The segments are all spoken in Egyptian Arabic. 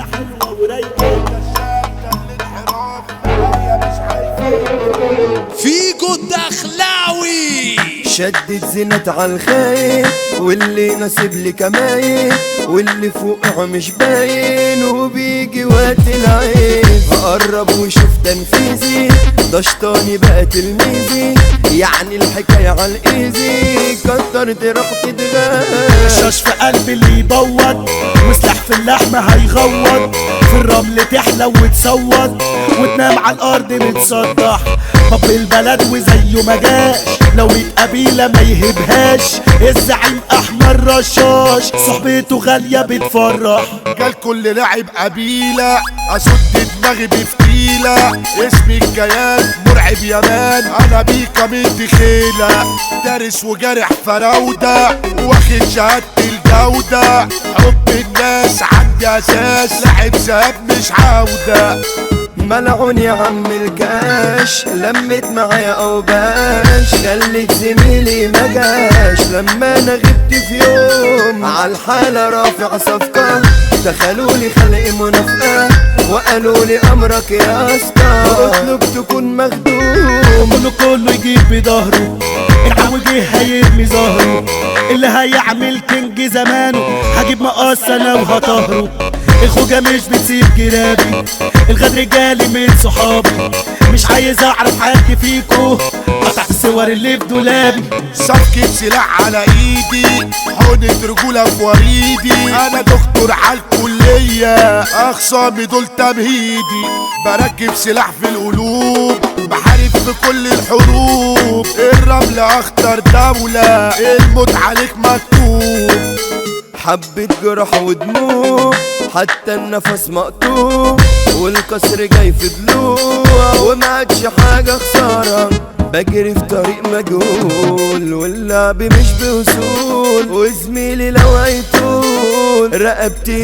حلوة ورايقة فيجو الدخلاوي شدت زينت على الخاين واللي نصيب لي كماين واللي فوقه مش باين وبيجي وقت العين هقرب وشوف تنفيذي ده شطاني بقى تلميذي يعني الحكاية على الايزي كترت ريحتي تغاش رشاش في قلبي اللي يبوض وسلاح في اللحم هيغوض في الرمل تحلى وتصوت وتنام على الارض متصدح طب البلد وزيه ما جاش لو ميت قبيلة ما يهبهاش الزعيم احمر رشاش صحبته غالية بتفرح قال كل لاعب قبيلة أسد دماغي بفتيلة اسمي الكيان مرعب يمان أنا بيكا من خيلة دارس وجارح فراودة واخد شهادة الجودة حب الناس عندي أساس لاعب ذهب مش عودة ملعون يا عم الكاش لمت معايا اوباش خليت زميلي ما جاش لما انا غبت في يوم عالحالة رافع صفقة دخلوا لي خلق منافقة وقالوا لي امرك يا اسطى اطلب تكون مخدوم كله كله يجيب بظهره العو جه هيرمي ظهره اللي هيعمل كينج زمانه هجيب مقص انا وهطهره الخوجة مش بتسيب جرابي الغدر جالي من صحابي مش عايز اعرف حد فيكو قطع الصور اللي في دولابي صفقة سلاح على ايدي حقنة رجولة في وريدي انا دكتور على الكلية اخصامي دول تمهيدي بركب سلاح في القلوب بحارب في كل الحروب الرمل اخطر دولة الموت عليك مكتوب حبة جرح ودموع حتى النفس مقطوع والكسر جاي في ضلوع وما عادش حاجة خسارة بجري في طريق مجهول واللعب مش بوصول وزميلي لو هيطول رقبتي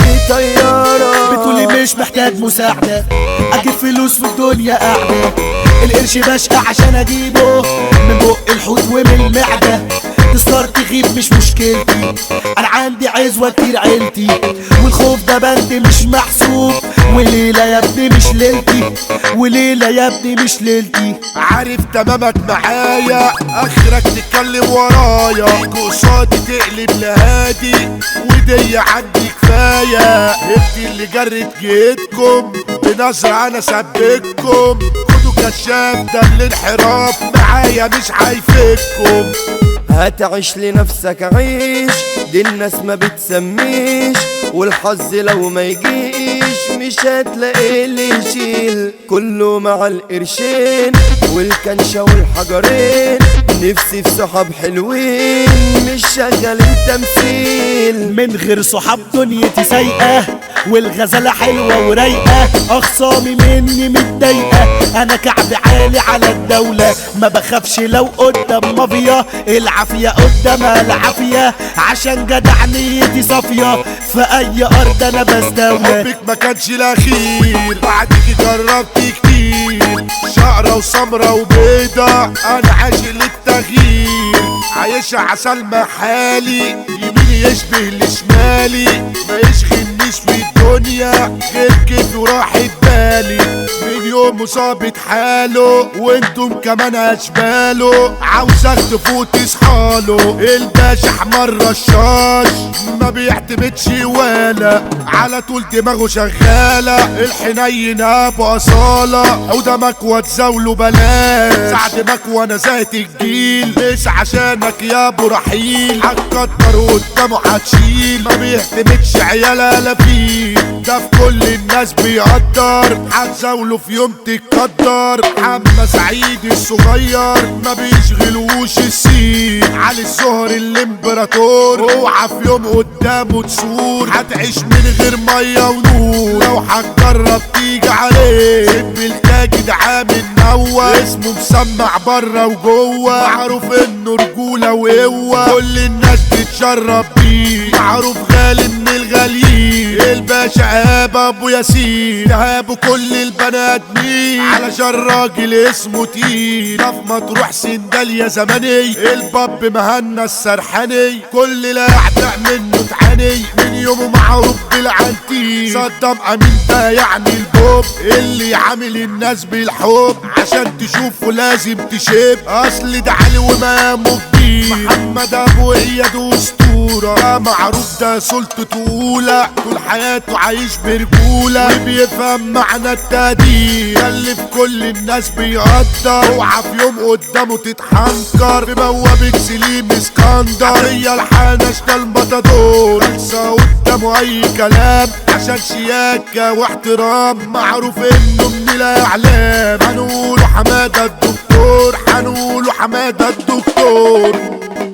طيارة بتقولي مش محتاج مساعدة اجيب فلوس في الدنيا قاعدة القرش بشقى عشان اجيبه من بق الحوت ومن المعدة تسكر تغيب مش مشكلتي انا عندي عزوة كتير عيلتي والخوف ده بند مش محسوب وليلة يا ابني مش ليلتي وليلة يا ابني مش ليلتي عارف تمامك معايا اخرك تتكلم ورايا قصادي تقلب لهادي ودي عندي كفايه انتي اللي جرت جيتكم بنظرة انا سبككم خدوا كشاف ده الانحراف معايا مش هيفككم هتعيش لنفسك عيش دي الناس ما بتسميش والحظ لو ما يجيش مش هتلاقي اللي يشيل كله مع القرشين والكنشة والحجرين نفسي في صحاب حلوين مش شغالين تمثيل من غير صحاب دنيتي سايقة والغزالة حلوة ورايقة أخصامي مني متضايقة أنا كعب عالي على الدولة ما بخافش لو قدام مافيا العافية قدامها العافية عشان جدع نيتي صافية في أي أرض أنا بستولى حبك ما كانش الاخير بعدك جربت كتير شقرة وسمرة وبيضة انا عاشق للتغيير عايشة عسل محالي يميني يشبه لشمالي ما يشغلنيش في الدنيا غير كيف وراحة بالي من يوم مصابة حاله وانتم كمان اشباله عاوزك تفوت تصحاله الباشا احمر رشاش ما بيعتمدش ولا على طول دماغه شغالة الحنين ابو اصالة حودة مكوى تزاوله بلاش سعد مكوى انا زهت الجيل مش عشانك يا ابو رحيل هتكتر قدامه هتشيل ما بيعتمدش عيالة لا فيه ده في كل الناس بيقدر هتزاوله في يوم تتقدر محمد سعيد الصغير ما بيشغلوش السين علي الزهر الامبراطور اوعى في يوم قدامه تسور هتعيش من غير ميه ونور لو هتجرب تيجي عليه سب التاجد عامل نوى اسمه مسمع بره وجوه معروف انه رجوله وقوه كل الناس تتشرب بيه معروف غالي من الغاليين الباشا ايهاب ابو ياسين ايهاب كل البنات مين علشان راجل اسمه تقيل ده في مطروح سنداليا زماني الباب مهنا السرحاني كل لا يعتق منه تعاني من يومه معروف بالعنتيل صدام امين ده يعني البوب اللي عامل الناس بالحب عشان تشوفه لازم تشيب اصل ده علي ومامه كبير محمد ابو اياد اسطوره ده معروف ده سلطته اولى طول حياته عايش برجوله وبيفهم معنى التقدير ده اللي في كل الناس بيقدر اوعى في يوم قدامه تتحنكر في بوابة سليم اسكندر هي الحنش ده المطادور انسى قدامه اي كلام عشان شياكة واحترام معروف انه من الاعلام هنقوله حمادة الدكتور هنقوله حمادة الدكتور